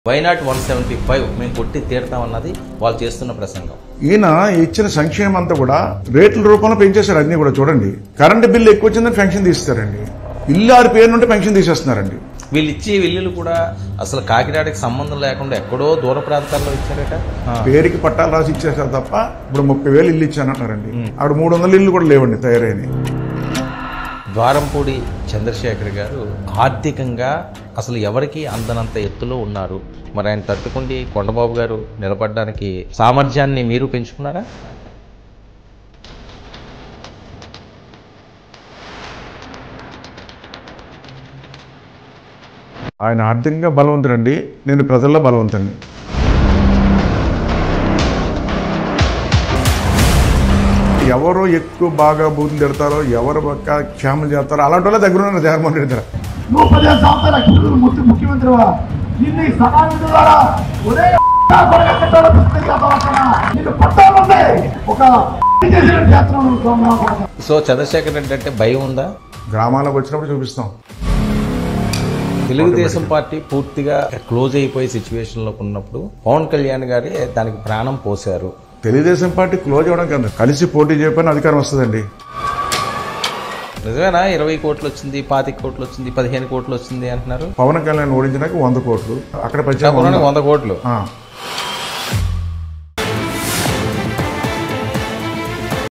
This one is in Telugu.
వైనాట్ వన్ సెవెంటీ ఫైవ్ మేము కొట్టి తీరుతామన్నది వాళ్ళు చేస్తున్న ప్రసంగం ఈయన ఇచ్చిన సంక్షేమం అంతా కూడా రేట్ల రూపంలో పెంచేశారు అన్ని కూడా చూడండి కరెంటు బిల్లు ఎక్కువ వచ్చిందని పెన్షన్ తీస్తారండి ఇల్లు ఆరు పేరు నుండి పెన్షన్ తీసేస్తున్నారండి వీళ్ళు ఇచ్చే ఇల్లులు కూడా అసలు కాకినాడకి సంబంధం లేకుండా ఎక్కడో దూర ప్రాంతాల్లో ఇచ్చారట ఆ. పేరుకి పట్టాలు రాసి ఇచ్చేసారు తప్ప ఇప్పుడు ముప్పై వేలు ఇల్లు ఇచ్చానంటున్నారండి ఆవిడ మూడు వందల ఇల్లు కూడా లేవండి తయారైనవి ద్వారంపూడి చంద్రశేఖర్ గారు ఆర్థికంగా అసలు ఎవరికి అందనంత ఎత్తులో ఉన్నారు మరి ఆయన తట్టుకుండి కొండబాబు గారు నిలబడడానికి సామర్థ్యాన్ని మీరు పెంచుకున్నారా ఆయన ఆర్థికంగా బలవంతుడండి నేను ప్రజల్లో బలవంతుడిని ఎవరు ఎక్కువ బాగా బూతులు తిడతారో ఎవరు బాగా క్షేమలు చేస్తారో అలాంటి వాళ్ళ దగ్గర ఉన్నారు జగన్మోహన్ రెడ్డి దగ్గర నువ్వు పదిహేను సంవత్సరాల కింద ముఖ్య ముఖ్యమంత్రివా నిన్ను ఈ సమాజం ద్వారా ఒరే నిన్ను పట్టాలంటే ఒక చేసిన చేస్తున్నావు నువ్వు సోమవారం. సో చంద్రశేఖర్ రెడ్డి అంటే భయం ఉందా గ్రామాలకు వచ్చినప్పుడు చూపిస్తాం తెలుగుదేశం పార్టీ పూర్తిగా క్లోజ్ అయిపోయే సిచ్యువేషన్లో ఉన్నప్పుడు పవన్ కళ్యాణ్ గారే దానికి ప్రాణం పోశారు తెలుగుదేశం పార్టీ క్లోజ్ అవ్వడం కాదు కలిసి పోటీ చేయకపోయినా అధికారం వస్తుందండి నిజమేనా ఇరవై కోట్లు వచ్చింది పాతిక కోట్లు వచ్చింది పదిహేను కోట్లు వచ్చింది అంటున్నారు పవన్ కళ్యాణ్ ఓడించడానికి వంద కోట్లు అక్కడ ప్రచారం కాకుండా వంద కోట్లు ఆ.